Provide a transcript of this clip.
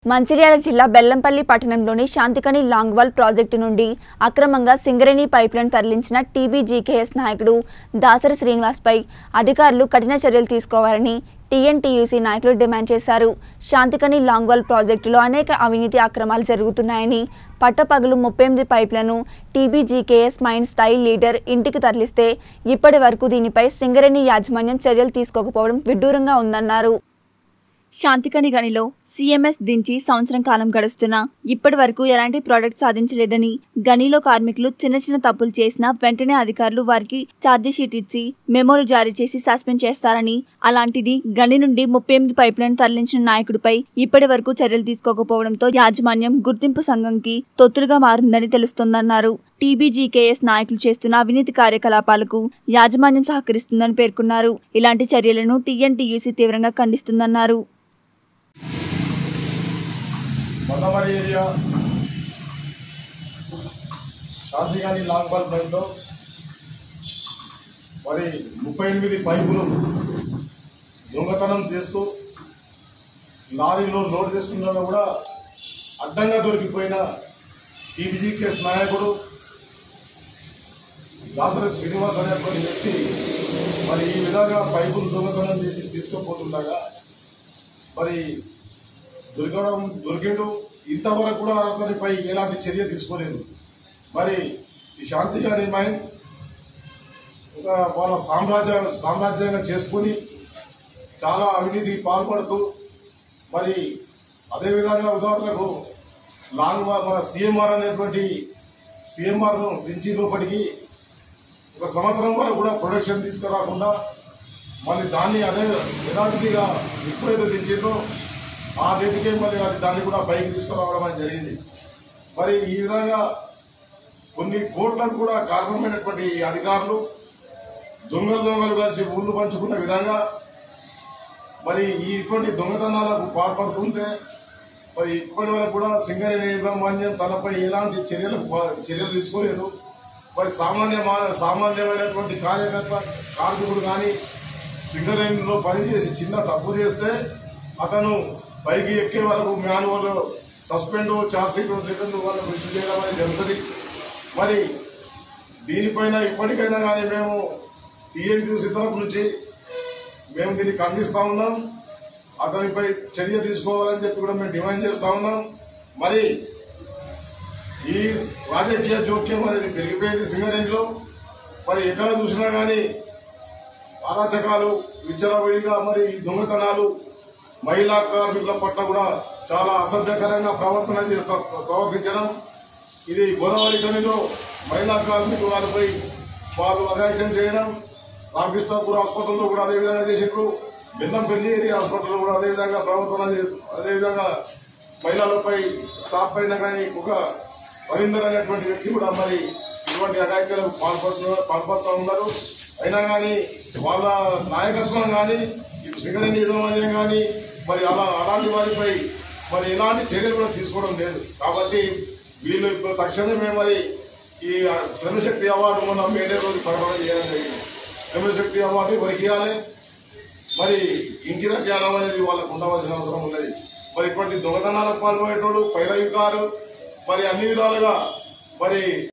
మంచిర్యాల జిల్లా బెల్లంపల్లి పట్టణంలోని శాంతికని longwall project నుండి అక్రమంగా సింగరేణి పైప్లైన్ తరలించిన టీబీజీకేఎస్ నాయకుడు దాసరి శ్రీనివాస్పై అధికారులు కఠిన చర్యలు తీసుకోవాలని టీఎన్టీయూసీ నాయకులు డిమాండ్ చేశారు శాంతికని లాంగ్వాల్ ప్రాజెక్టులో అనేక అవినీతి అక్రమాలు జరుగుతున్నాయని పట్టపగలు ముప్పై ఎనిమిది పైప్లను టీబీజీకేఎస్ మైన్ స్థాయి లీడర్ ఇంటికి తరలిస్తే ఇప్పటి వరకు దీనిపై సింగరేణి యాజమాన్యం చర్యలు తీసుకోకపోవడం విడ్డూరంగా ఉందన్నారు శాంతికని గనిలో సీఎంఎస్ దించి సంవత్సరం కాలం గడుస్తున్నా ఇప్పటి వరకు ఎలాంటి ప్రాడక్ట్ సాధించలేదని గనిలో కార్మికులు చిన్న చిన్న తప్పులు చేసినా వెంటనే అధికారులు వారికి ఛార్జీ షీట్ ఇచ్చి మెమోలు జారీ చేసి సస్పెండ్ చేస్తారని అలాంటిది గని నుండి ముప్పై ఎనిమిది పైప్లైన్ తరలించిన నాయకుడిపై ఇప్పటి వరకు చర్యలు తీసుకోకపోవడంతో యాజమాన్యం గుర్తింపు సంఘంకి తొత్తులుగా మారిందని తెలుస్తోందన్నారు టీబీజీకేఎస్ నాయకులు చేస్తున్న అవినీతి కార్యకలాపాలకు యాజమాన్యం సహకరిస్తుందని పేర్కొన్నారు ఇలాంటి చర్యలను టీఎన్టీయూసీ తీవ్రంగా ఖండిస్తుందన్నారు Mandamarri area Shantikhani long wall పైప్లో మరి ముప్పై ఎనిమిది పైపులు దొంగతనం చేస్తూ లారీలో లోడ్ చేస్తుండగా కూడా అడ్డంగా దొరికిపోయిన టీబీజీ కేసు నాయకుడు దాసరి శ్రీనివాస్ అనేటువంటి వ్యక్తి మరి ఈ విధంగా పైపులు దొంగతనం చేసి తీసుకుపోతుండగా మరి దొరకడం దొరికేడు ఇంతవరకు కూడా అతనిపై ఎలాంటి చర్య తీసుకోలేదు మరి ఈ శాంతి గారి మైండ్ ఒక వాళ్ళ సామ్రాజ్య సామ్రాజ్యంగా చేసుకొని చాలా అవినీతికి పాల్పడుతూ మరి అదేవిధంగా ఉదాహరణకు లాంగ్ వా- మన సీఎంఆర్ అనేటువంటి సీఎంఆర్ను దించినప్పటికీ ఒక సంవత్సరం వరకు కూడా ప్రొడక్షన్ తీసుకురాకుండా మళ్ళీ దాన్ని అదే యథావిధిగా ఎప్పుడైతే దించిందో ఆ రేటుకే మరి అది దాన్ని కూడా పైకి తీసుకురావడం అనేది జరిగింది మరి ఈ విధంగా కొన్ని కోట్లకు కూడా కారణమైనటువంటి ఈ అధికారులు దొంగలు దొంగలు కలిసి ఊళ్ళు పంచుకున్న విధంగా మరి ఈ ఇటువంటి దొంగతనాలకు పాల్పడుతుంటే మరి ఇప్పటి వరకు కూడా సింగరేణి యాజమాన్యం తనపై ఎలాంటి చర్యలు చర్యలు తీసుకోలేదు మరి సామాన్య మా- సామాన్యమైనటువంటి కార్యకర్త కార్మికుడు కానీ సింగరేణిలో పనిచేసి చిన్న తప్పు చేస్తే అతను పైకి ఎక్కే వరకు manual suspend charge sheet return వాళ్ళకు ఇష్యూ చేయడం అనేది జరుగుతుంది మరి దీనిపైన ఇప్పటికైనా కానీ మేము టీఎన్టీసీ తరపు నుంచి మేము దీన్ని ఖండిస్తా ఉన్నాం అతనిపై చర్య తీసుకోవాలని చెప్పి కూడా మేము డిమాండ్ చేస్తా ఉన్నాం మరి ఈ రాజకీయ జోక్యం అనేది పెరిగిపోయింది సింగరేణిలో మరి ఎక్కడ చూసినా కానీ అరాచకాలు విచ్చలవిడిగా మరి దొంగతనాలు మహిళా కార్మికుల పట్ల కూడా చాలా అసభ్యకరంగా ప్రవర్తన చేస్తా ప్రవర్తించడం ఇది గోదావరి గనిలో మహిళా కార్మికుల వారిపై వాళ్ళు అఘాయిత్యం చేయడం రామకృష్ణపూర్ హాస్పిటల్లో కూడా అదే విధంగా చేసినప్పుడు బెల్లంపల్లి ఏరియా హాస్పిటల్లో కూడా అదే విధంగా ప్రవర్తన చే- అదే విధంగా మహిళలపై స్టాఫ్ పైన కానీ ఒక రవీందర్ అనేటువంటి వ్యక్తి కూడా మరి ఇటువంటి అఘాయిత్యాలకు పాల్పడుతున్నారు పాల్పడుతూ ఉన్నారు అయినా కానీ వాళ్ళ నాయకత్వం కానీ సింగరేణి యజమాన్యం కానీ మరి అలా అలాంటి వారిపై మరి ఎలాంటి చర్యలు కూడా తీసుకోవడం లేదు కాబట్టి వీళ్ళు ఇప్పుడు తక్షణమే మరి ఈ శ్రమశక్తి అవార్డు మొన్న మేడే రోజు ప్రకటన చేయడం జరిగింది శ్రమశక్తి అవార్డు ఎవరికి ఇవ్వాలి మరి ఇంకిత జ్ఞానం అనేది వాళ్ళకు ఉండవలసిన అవసరం ఉన్నది మరి ఇటువంటి దొంగతనాలకు పాల్పడేటోడు పైరవికారు మరి అన్ని విధాలుగా మరి